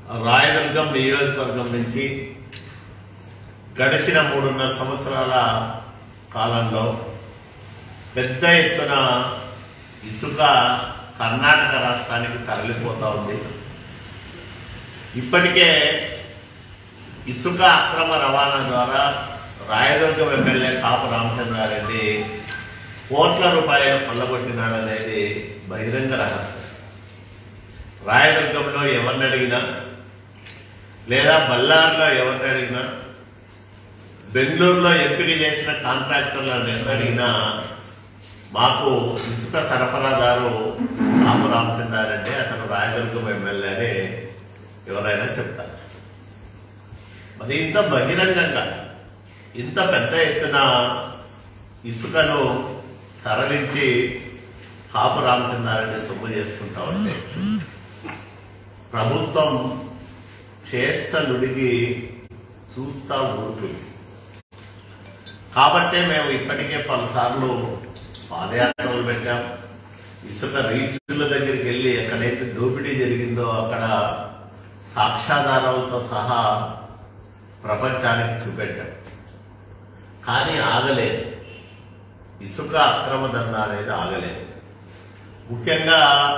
రాయదుర్గం నియోజకవర్గం నుంచి గడిచిన మూడున్నర సంవత్సరాల కాలంలో పెద్ద ఎత్తున ఇసుక కర్ణాటక రాష్ట్రానికి తరలిపోతా ఉంది ఇప్పటికే ఇసుక అక్రమ రవాణా ద్వారా రాయదుర్గం ఎమ్మెల్యే కాపు రామచంద్రారెడ్డి కోట్ల రూపాయలు కొల్లగొట్టినాడనేది బహిరంగ రహస్యం రాయదుర్గంలో ఎవరిని అడిగినా లేదా బళ్ళార్లో ఎవరిని అడిగినా బెంగళూరులో ఎంపిక చేసిన కాంట్రాక్టర్లను అడిగినా మాకు ఇసుక సరఫరాదారు రాము రామచంద్రారెడ్డి అతను రాయదుర్గం ఎమ్మెల్యే అని ఎవరైనా చెప్తారు మరి ఇంత బహిరంగంగా ఇంత పెద్ద ఎత్తున ఇసుకను తరలించి కాపు రామచంద్రారెడ్డి సొమ్ము చేసుకుంటా ఉంటే ప్రభుత్వం చేష్ట నుడిగి చూస్తా ఊరుకుంది కాబట్టే మేము ఇప్పటికే పలుసార్లు పాదయాత్రలు పెట్టాం ఇసుక రీచుల దగ్గరికి వెళ్ళి ఎక్కడైతే దోపిడీ జరిగిందో అక్కడ సాక్ష్యాధారాలతో సహా ప్రపంచానికి చూపెట్టాం కానీ ఆగలేదు ఇసుక అక్రమ దందా అనేది ఆగలేదు ముఖ్యంగా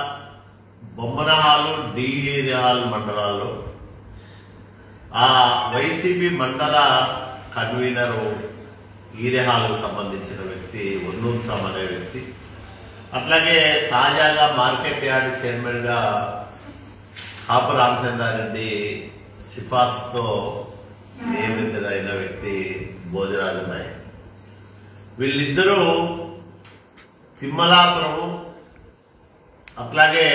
బొమ్మనహాలు డిఏరియాల్ మండలాల్లో ఆ వైసీపీ మండల కన్వీనరు ఈరెహాలకు సంబంధించిన వ్యక్తి ఒన్నూరు సామ్ అనే వ్యక్తి అట్లాగే తాజాగా మార్కెట్ యార్డ్ చైర్మన్గా కాపు రామచంద్రారెడ్డి సిఫార్సుతో నియమితుడైన వ్యక్తి భోజరాజు నాయక్ వీళ్ళిద్దరూ తిమ్మలాపురము అట్లాగే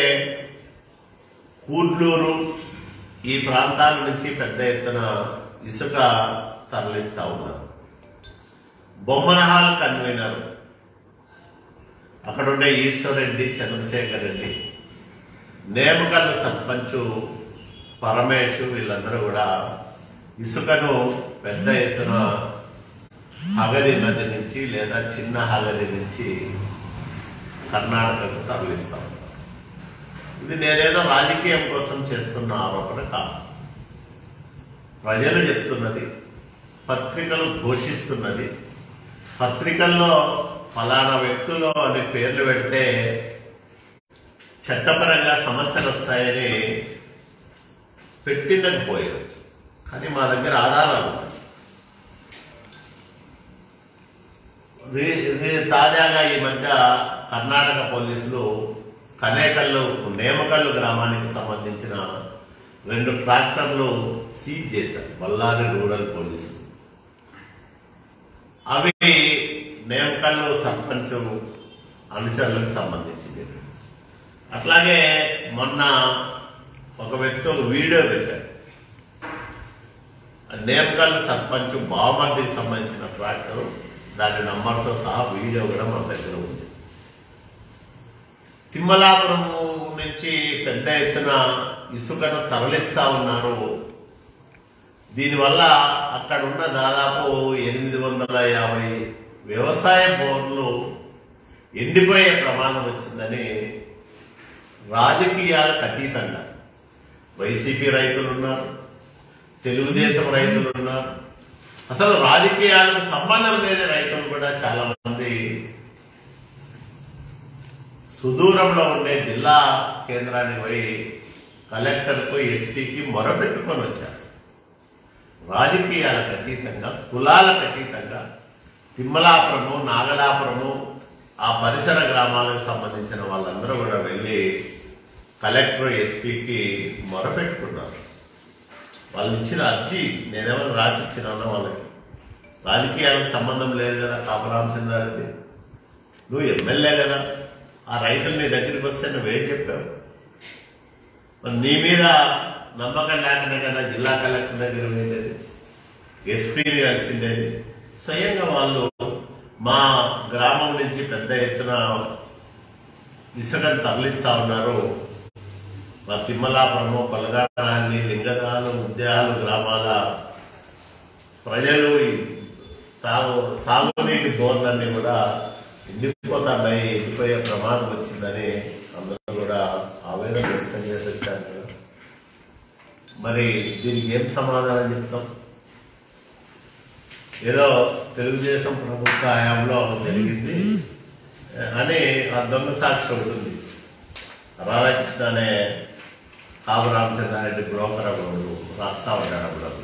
కూడ్లూరు ఈ ప్రాంతాల నుంచి పెద్ద ఎత్తున ఇసుక తరలిస్తా ఉన్నారు బొమ్మనహాల్ కన్వీనర్ అక్కడ ఉండే ఈశ్వరెడ్డి చంద్రశేఖర్ రెడ్డి నేమకల్ సర్పంచు పరమేశ్ వీళ్ళందరూ కూడా ఇసుకను పెద్ద ఎత్తున హగరి నది నుంచి లేదా చిన్న హగరి నుంచి కర్ణాటకకు తరలిస్తాం ఇది నేనేదో రాజకీయం కోసం చేస్తున్న ఆరోపణ కాదు ప్రజలు చెప్తున్నది పత్రికలు ఘోషిస్తున్నది పత్రికల్లో ఫలానా వ్యక్తులు అనే పేర్లు పెడితే చట్టపరంగా సమస్యలు వస్తాయని పెట్టిండకపోయవచ్చు కానీ మా దగ్గర ఆధారాలు ఉన్నాయి రీ- రీ- తాజాగా ఈ మధ్య కర్ణాటక పోలీసులు కనేకల్లు నేమకల్లు గ్రామానికి సంబంధించిన రెండు ట్రాక్టర్లు సీజ్ చేశారు బళ్ళారి రూరల్ పోలీసులు అవి నేమకల్లు సర్పంచ్ అనుచరులకు సంబంధించింది అట్లాగే మొన్న ఒక వ్యక్తి ఒక వీడియో పెట్టారు ఆ నేమకల్ సర్పంచ్ బావమర్దికి సంబంధించిన ట్రాక్టర్ దాని నంబర్తో సహా వీడియో కూడా మన దగ్గర ఉంది తిమ్మలాపురం నుంచి పెద్ద ఎత్తున ఇసుకను తరలిస్తా ఉన్నారు దీనివల్ల అక్కడ ఉన్న దాదాపు ఎనిమిది వందల యాభై వ్యవసాయ బోర్లు ఎండిపోయే ప్రమాదం వచ్చిందని రాజకీయాలకు అతీతంగా వైసీపీ రైతులు ఉన్నారు తెలుగుదేశం రైతులు ఉన్నారు అసలు రాజకీయాలకు సంబంధం లేని రైతులు కూడా చాలా మంది సుదూరంలో ఉండే జిల్లా కేంద్రానికి పోయి కలెక్టర్కు ఎస్పీకి మొరపెట్టుకొని వచ్చారు రాజకీయాలకు అతీతంగా కులాలకు అతీతంగా తిమ్మలాపురము నాగలాపురము ఆ పరిసర గ్రామాలకు సంబంధించిన వాళ్ళందరూ కూడా వెళ్ళి కలెక్టర్ ఎస్పీకి మొరపెట్టుకున్నారు వాళ్ళు ఇచ్చిన అర్జీ నేనేమైనా రాసి ఇచ్చినానో వాళ్ళకి రాజకీయాలకు సంబంధం లేదు కదా కాపరామచంద్రారెడ్డి నువ్వు ఎమ్మెల్యే కదా ఆ రైతులు నీ దగ్గరికి వస్తే నువ్వేం చెప్పావు మరి నీ మీద నమ్మకం లేకనే కదా జిల్లా కలెక్టర్ దగ్గర వెళ్ళేది ఎస్పీని కలిసిండేది స్వయంగా వాళ్ళు మా గ్రామం నుంచి పెద్ద ఎత్తున ఇసుకను తరలిస్తా ఉన్నారు మా తిమ్మలాపురము పలగానహల్లి లింగదాలు ఉద్యాలు గ్రామాల ప్రజలు ఈ తాగు సాగునీటి బోర్లన్నీ కూడా ఎండిపోతున్నాయి ఎండిపోయే ప్రమాదం వచ్చిందని అందరూ కూడా ఆవేదన వ్యక్తం చేసి వచ్చారు కదా మరి దీనికి ఏం సమాధానం చెప్తాం ఏదో తెలుగుదేశం ప్రభుత్వ హయాంలో జరిగింది అని ఆ దొంగ సాక్షి ఉంటుంది రాధాకృష్ణ అనే కాపు రామచంద్రారెడ్డి బ్రోకర్ ఒకడు రాస్తా ఉంటాడు అప్పుడు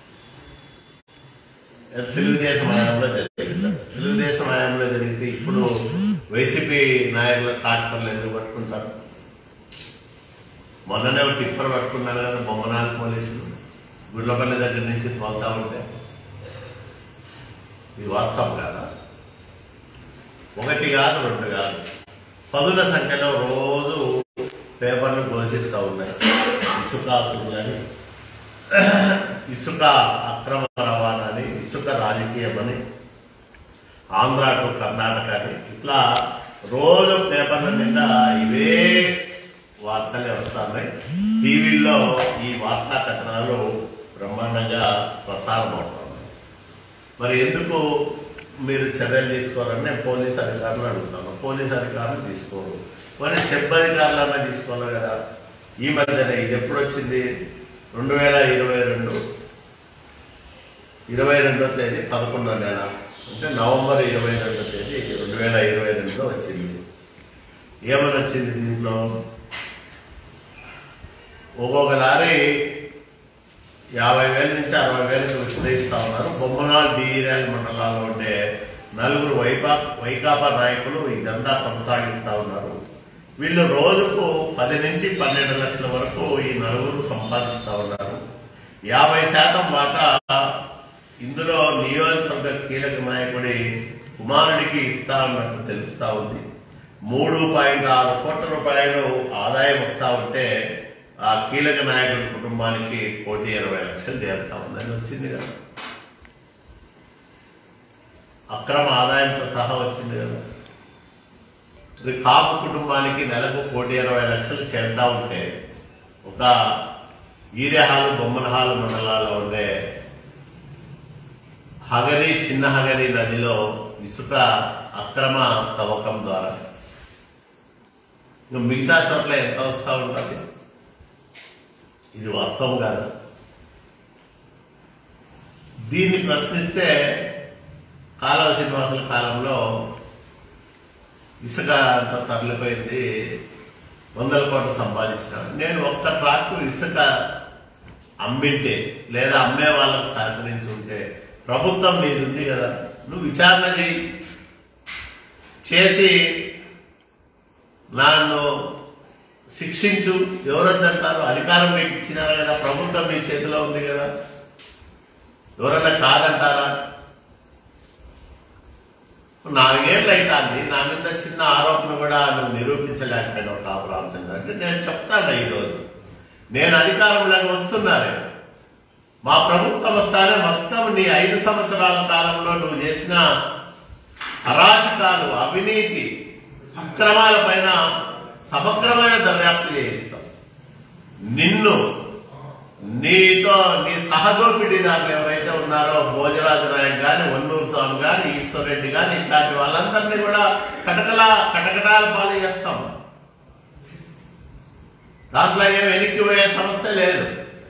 తెలుగుదేశం హయాంలో జరిగింది తెలుగుదేశం హయాంలో జరిగితే ఇప్పుడు వైసీపీ నాయకుల ట్రాక్టర్లు ఎందుకు పట్టుకుంటారు మొన్ననే ఒక టిప్పర్ పట్టుకున్నారు కదా బొమ్మనాలు పోలీసులు గుండ్లపల్లి దగ్గర నుంచి తోలుతా ఉంటే ఇది వాస్తవం కాదా ఒకటి కాదు రెండు కాదు పదుల సంఖ్యలో రోజు పేపర్లు ఘోషిస్తూ ఉన్నాయి ఇసుక అసులని ఇసుక అక్రమ రవాణా అని ఇసుక రాజకీయం అని ఆంధ్ర టు కర్ణాటక అని ఇట్లా రోజు పేపర్ల నిండా ఇవే వార్తలే వస్తున్నాయి టీవీల్లో ఈ వార్తా కథనాలు బ్రహ్మాండంగా ప్రసారం అవుతున్నాయి మరి ఎందుకు మీరు చర్యలు తీసుకోరని నేను పోలీస్ అధికారులు అడుగుతాను పోలీస్ అధికారులు తీసుకోరు మరి సెబ్ అధికారులన్నా తీసుకోవాలి కదా ఈ మధ్యన ఇది ఎప్పుడు వచ్చింది రెండు వేల ఇరవై రెండు ఇరవై రెండో తేదీ పదకొండో నెల అంటే నవంబర్ ఇరవై రెండో తేదీ రెండు వేల ఇరవై రెండులో వచ్చింది ఏమని వచ్చింది దీంట్లో ఒక్కొక్క లారీ యాభై వేల నుంచి అరవై వేలకు విక్రయిస్తా ఉన్నారు బొమ్మనాల్ డిఈరాల్ మండలాల్లో ఉండే నలుగురు వైపా వైకాపా నాయకులు ఇదంతా కొనసాగిస్తా ఉన్నారు వీళ్ళు రోజుకు పది నుంచి పన్నెండు లక్షల వరకు ఈ నలుగురు సంపాదిస్తా ఉన్నారు యాభై శాతం వాటా ఇందులో నియోజకవర్గ కీలక నాయకుడి కుమారుడికి ఇస్తా ఉన్నట్టు తెలుస్తా ఉంది మూడు పాయింట్ ఆరు కోట్ల రూపాయలు ఆదాయం వస్తా ఉంటే ఆ కీలక నాయకుడి కుటుంబానికి కోటి ఇరవై లక్షలు చేరుతా ఉందని వచ్చింది కదా అక్రమ ఆదాయంతో సహా వచ్చింది కదా మరి కాపు కుటుంబానికి నెలకు కోటి ఇరవై లక్షలు చేరుతా ఉంటే ఒక ఈరేహాలు బొమ్మనహాలు మండలాల్లో ఉండే హగరి చిన్న హగరి నదిలో ఇసుక అక్రమ తవ్వకం ద్వారా ఇంకా మిగతా చోట్ల ఎంత వస్తూ ఉంటుంది ఇది వాస్తవం కాదు దీన్ని ప్రశ్నిస్తే కాలువ శ్రీనివాసుల కాలంలో ఇసుక అంతా తరలిపోయింది వందల కోట్లు సంపాదించినాడు నేను ఒక్క ట్రాక్టర్ ఇసుక అమ్మింటే లేదా అమ్మే వాళ్ళకి సహకరించి ఉంటే ప్రభుత్వం మీది ఉంది కదా నువ్వు విచారణ చేయి చేసి నన్ను శిక్షించు ఎవరొద్దంటారు అధికారం మీకు ఇచ్చినారు కదా ప్రభుత్వం మీ చేతిలో ఉంది కదా ఎవరన్నా కాదంటారా నాలుగేళ్ళు అవుతుంది నా మీద చిన్న ఆరోపణ కూడా నువ్వు నిరూపించలేకపోయినావు కాపు రామచంద్ర అంటే నేను చెప్తాను ఈరోజు నేను అధికారంలోకి వస్తున్నాను మా ప్రభుత్వం వస్తానే మొత్తం నీ ఐదు సంవత్సరాల కాలంలో నువ్వు చేసిన అరాచకాలు అవినీతి అక్రమాల పైన సమగ్రమైన దర్యాప్తు చేయిస్తాం నిన్ను నీతో నీ సహదోపిడీదారులు ఎవరైతే ఉన్నారో భోజరాజు నాయక్ గాని వన్నూరు స్వామి గాని ఈశ్వర్ రెడ్డి గాని ఇట్లాంటి వాళ్ళందరినీ కూడా కటకలా కటకటాల పాలు చేస్తాం దాంట్లో ఏం వెనక్కి పోయే సమస్య లేదు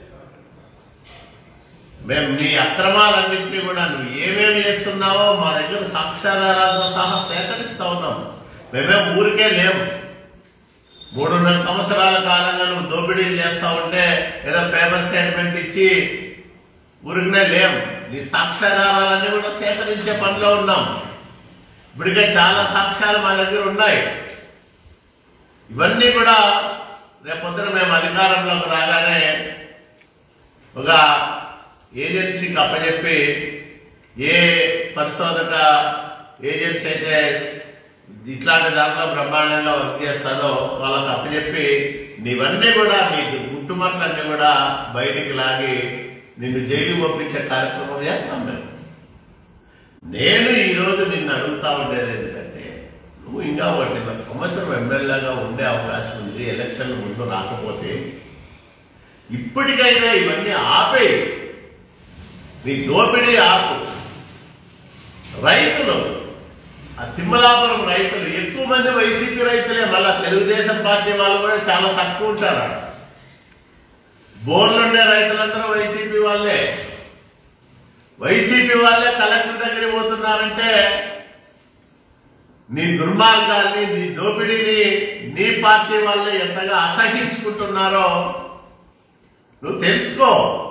మేము మీ అక్రమాలన్నింటినీ కూడా నువ్వు ఏమేమి చేస్తున్నావో మా దగ్గర సాక్ష్యాధారాలతో సహా సేకరిస్తా ఉన్నాం మేమేం ఊరికే లేము మూడున్నర సంవత్సరాల కాలంగా నువ్వు దోపిడీలు చేస్తా ఉంటే ఏదో పేపర్ స్టేట్మెంట్ ఇచ్చి ఊరికనే లేం నీ సాక్ష్యాధారాలన్నీ కూడా సేకరించే పనిలో ఉన్నాం ఇప్పటికే చాలా సాక్ష్యాలు మా దగ్గర ఉన్నాయి ఇవన్నీ కూడా రేపొద్దున మేము అధికారంలోకి రాగానే ఒక ఏజెన్సీకి అప్పచెప్పి ఏ పరిశోధక ఏజెన్సీ అయితే ఇట్లాంటి దాంట్లో బ్రహ్మాండంగా వర్క్ చేస్తుందో వాళ్ళకి అప్పచెప్పి నీవన్నీ కూడా నీకు గుట్టుమట్లన్నీ కూడా బయటికి లాగి నిన్ను జైలు పంపించే కార్యక్రమం చేస్తాం మేము నేను ఈరోజు నిన్ను అడుగుతా ఉండేది ఎందుకంటే నువ్వు ఇంకా ఒకటిన్నర సంవత్సరం ఎమ్మెల్యేగా ఉండే అవకాశం ఉంది ఎలక్షన్ల ముందు రాకపోతే ఇప్పటికైనా ఇవన్నీ ఆపేయి నీ దోపిడీ ఆపు రైతులు ఆ తిమ్మలాపురం రైతులు ఎక్కువ మంది వైసీపీ రైతులే మళ్ళా తెలుగుదేశం పార్టీ వాళ్ళు కూడా చాలా తక్కువ ఉంటారు ఆడ. బోర్లుండే రైతులందరూ వైసీపీ వాళ్ళే వైసీపీ వాళ్ళే కలెక్టర్ దగ్గరికి పోతున్నారంటే నీ దుర్మార్గాల్ని నీ దోపిడీని నీ పార్టీ వాళ్ళే ఎంతగా అసహించుకుంటున్నారో నువ్వు తెలుసుకో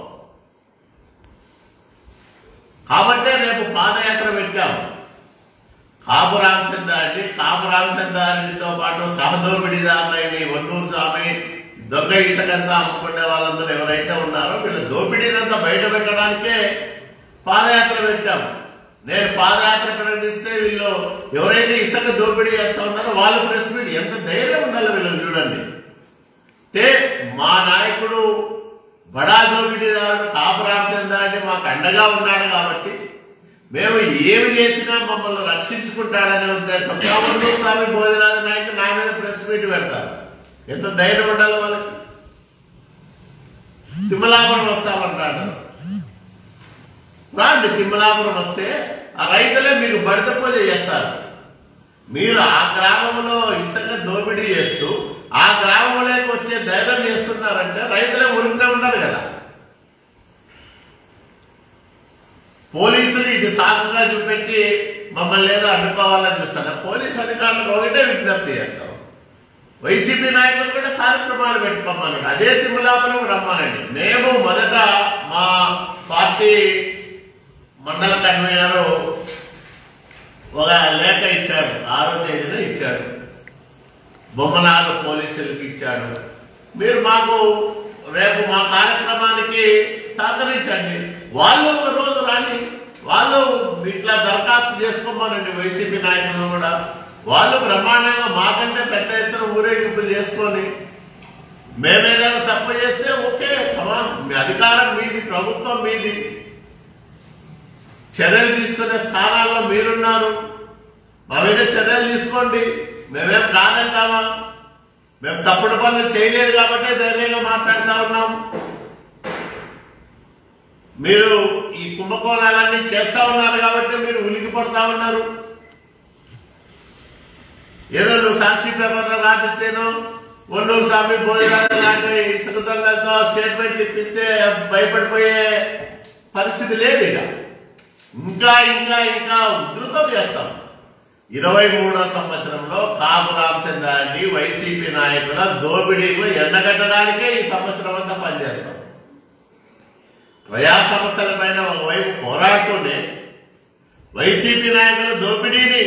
కాబట్టే రేపు పాదయాత్ర పెట్టాం కాపు రామచంద్రారెడ్డి కాపు రామచంద్రారెడ్డితో పాటు సహదోపిడీదారులైన ఈ వన్నూరు స్వామి దొంగ ఇసుకంతా అమ్ముకునే వాళ్ళందరూ ఎవరైతే ఉన్నారో వీళ్ళ దోపిడీనంతా బయట పెట్టడానికే పాదయాత్ర పెట్టాం నేను పాదయాత్ర ప్రకటిస్తే వీళ్ళు ఎవరైతే ఇసుక దోపిడీ చేస్తా ఉన్నారో వాళ్ళు ప్రెస్ మీట్ ఎంత ధైర్యం ఉండాలి వీళ్ళు చూడండి అంటే మా నాయకుడు బడా దోపిడీదారుడు కాపు రామచంద్రారెడ్డి మాకు అండగా ఉన్నాడు కాబట్టి మేము ఏమి చేసినా మమ్మల్ని రక్షించుకుంటాడనే ఉద్దేశంతో అమర్నూరు స్వామి బోధినాథ నాయకుడు నా మీద ప్రెస్ మీట్ పెడతారు ఎంత ధైర్యం ఉండాలి వాళ్ళకి తిమ్మలాపురం వస్తామంటాడు రాండి తిమ్మలాపురం వస్తే ఆ రైతులే మీకు బడిత పూజ చేస్తారు మీరు ఆ గ్రామంలో ఇసుక దోపిడీ చేస్తూ ఆ గ్రామంలోకి వచ్చే ధైర్యం చేస్తున్నారంటే రైతులే ఉరికినే ఉన్నారు కదా పోలీసులు ఇది సాకుగా చూపెట్టి మమ్మల్ని ఏదో అడ్డుకోవాలని చూస్తున్నారు పోలీస్ అధికారులకు ఒకటే విజ్ఞప్తి చేస్తాం వైసీపీ నాయకులు కూడా కార్యక్రమాలు పెట్టుకోమని అదే తిమ్మలాపురం రమ్మనండి మేము మొదట మా పార్టీ మండల కన్వీనర్ ఒక లేఖ ఇచ్చాడు ఆరో తేదీన ఇచ్చాడు బొమ్మనాలు పోలీసులకు ఇచ్చాడు మీరు మాకు రేపు మా కార్యక్రమానికి సహకరించండి వాళ్ళు ఒక రోజు రాని వాళ్ళు ఇట్లా దరఖాస్తు చేసుకోమనండి వైసీపీ నాయకులు కూడా వాళ్ళు బ్రహ్మాండంగా మాకంటే పెద్ద ఎత్తున ఊరేగింపులు చేసుకొని మేమేదైనా తప్పు చేస్తే ఓకే కమాన్ మీ అధికారం మీది ప్రభుత్వం మీది చర్యలు తీసుకునే స్థానాల్లో మీరున్నారు మా మీద చర్యలు తీసుకోండి మేమేం కాదంటామా మేము తప్పుడు పనులు చేయలేదు కాబట్టి ధైర్యంగా మాట్లాడుతూ ఉన్నాం మీరు ఈ కుంభకోణాలన్నీ చేస్తా ఉన్నారు కాబట్టి మీరు ఉలికి పడతా ఉన్నారు ఏదో నువ్వు సాక్షి పేపర్లో రాపిస్తేనో ఒన్నూరు స్వామి భోజనాలు లాంటి ఇసుక దొంగలతో స్టేట్మెంట్ ఇప్పిస్తే భయపడిపోయే పరిస్థితి లేదు ఇక ఇంకా ఇంకా ఇంకా ఉధృతం చేస్తాం ఇరవై మూడో సంవత్సరంలో కాపు రామచంద్రారెడ్డి వైసీపీ నాయకుల దోపిడీలు ఎండగట్టడానికే ఈ సంవత్సరం అంతా పనిచేస్తాం ప్రజా సమస్యల పైన ఒకవైపు పోరాడుతూనే వైసీపీ నాయకుల దోపిడీని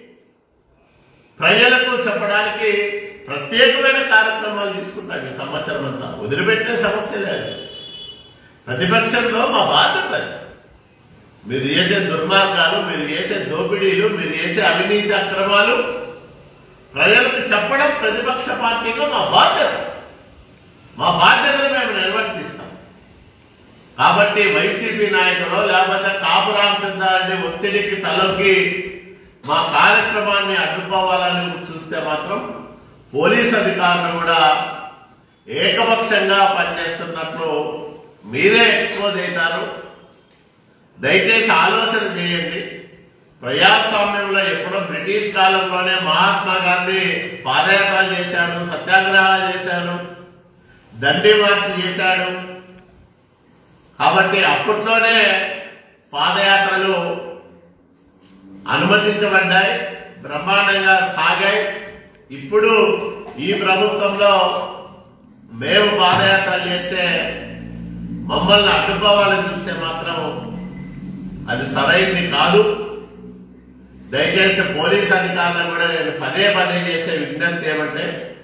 ప్రజలకు చెప్పడానికి ప్రత్యేకమైన కార్యక్రమాలు తీసుకుంటాం ఈ సంవత్సరం అంతా వదిలిపెట్టే సమస్య లేదు ప్రతిపక్షంలో మా బాధ్యత అది. మీరు చేసే దుర్మార్గాలు మీరు చేసే దోపిడీలు మీరు చేసే అవినీతి అక్రమాలు ప్రజలకు చెప్పడం ప్రతిపక్ష పార్టీగా మా బాధ్యత మా బాధ్యతను మేము నిర్వర్తిస్తాం కాబట్టి వైసీపీ నాయకులు లేకపోతే కాపు రామచంద్రారెడ్డి ఒత్తిడికి తలొగ్గి మా కార్యక్రమాన్ని అడ్డుకోవాలని చూస్తే మాత్రం పోలీస్ అధికారులు కూడా ఏకపక్షంగా పనిచేస్తున్నట్లు మీరే ఎక్స్పోజ్ అవుతారు దయచేసి ఆలోచన చేయండి ప్రజాస్వామ్యంలో ఎప్పుడో బ్రిటిష్ కాలంలోనే మహాత్మా గాంధీ పాదయాత్రలు చేశాడు సత్యాగ్రహాలు చేశాడు దండి మార్చి చేశాడు కాబట్టి అప్పట్లోనే పాదయాత్రలు అనుమతించబడ్డాయి బ్రహ్మాండంగా సాగాయి ఇప్పుడు ఈ ప్రభుత్వంలో మేము పాదయాత్రలు చేస్తే మమ్మల్ని అడ్డుకోవాలని చూస్తే మాత్రం అది సరైంది కాదు దయచేసి పోలీస్ అధికారులను కూడా నేను పదే పదే చేసే విజ్ఞప్తి ఏమంటే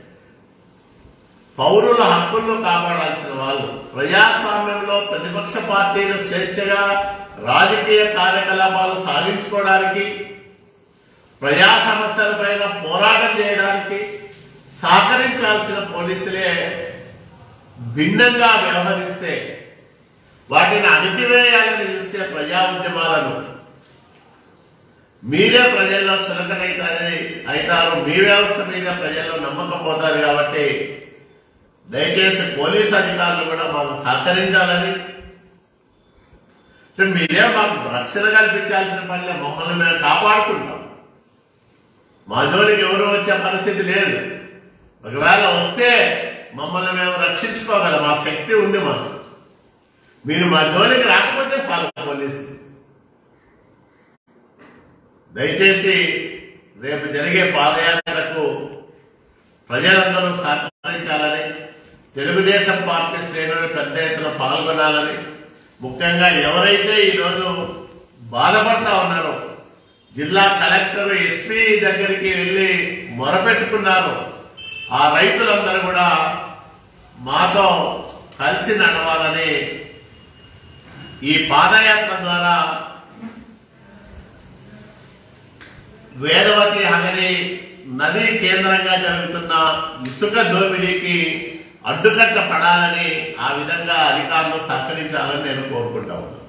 పౌరుల హక్కులను కాపాడాల్సిన వాళ్ళు ప్రజాస్వామ్యంలో ప్రతిపక్ష పార్టీలు స్వేచ్ఛగా రాజకీయ కార్యకలాపాలు సాగించుకోవడానికి ప్రజా సమస్యలపైన పోరాటం చేయడానికి సహకరించాల్సిన పోలీసులే భిన్నంగా వ్యవహరిస్తే వాటిని అణిచివేయాలని చూస్తే ప్రజా ఉద్యమాలను మీరే ప్రజల్లో చులకనైతే అవుతారు మీ వ్యవస్థ మీద ప్రజల్లో నమ్మకం పోతారు కాబట్టి దయచేసి పోలీస్ అధికారులు కూడా మాకు సహకరించాలని అంటే మీరే మాకు రక్షణ కల్పించాల్సిన పనిలే మమ్మల్ని మేము కాపాడుకుంటాం మా జోలికి ఎవరు వచ్చే పరిస్థితి లేదు ఒకవేళ వస్తే మమ్మల్ని మేము రక్షించుకోగలం మా శక్తి ఉంది మాకు మీరు మా జోలికి రాకపోతే చాలు పోలీసు దయచేసి రేపు జరిగే పాదయాత్రకు ప్రజలందరూ సహకరించాలని తెలుగుదేశం పార్టీ శ్రేణులు పెద్ద ఎత్తున పాల్గొనాలని ముఖ్యంగా ఎవరైతే ఈరోజు బాధపడతా ఉన్నారో జిల్లా కలెక్టర్ ఎస్పీ దగ్గరికి వెళ్ళి మొరపెట్టుకున్నారు ఆ రైతులందరూ కూడా మాతో కలిసి నడవాలని ఈ పాదయాత్ర ద్వారా వేదవతి హగరి నదీ కేంద్రంగా జరుగుతున్న ఇసుక దోపిడీకి అడ్డుకట్ట పడాలని ఆ విధంగా అధికారులు సహకరించాలని నేను కోరుకుంటా ఉన్నాను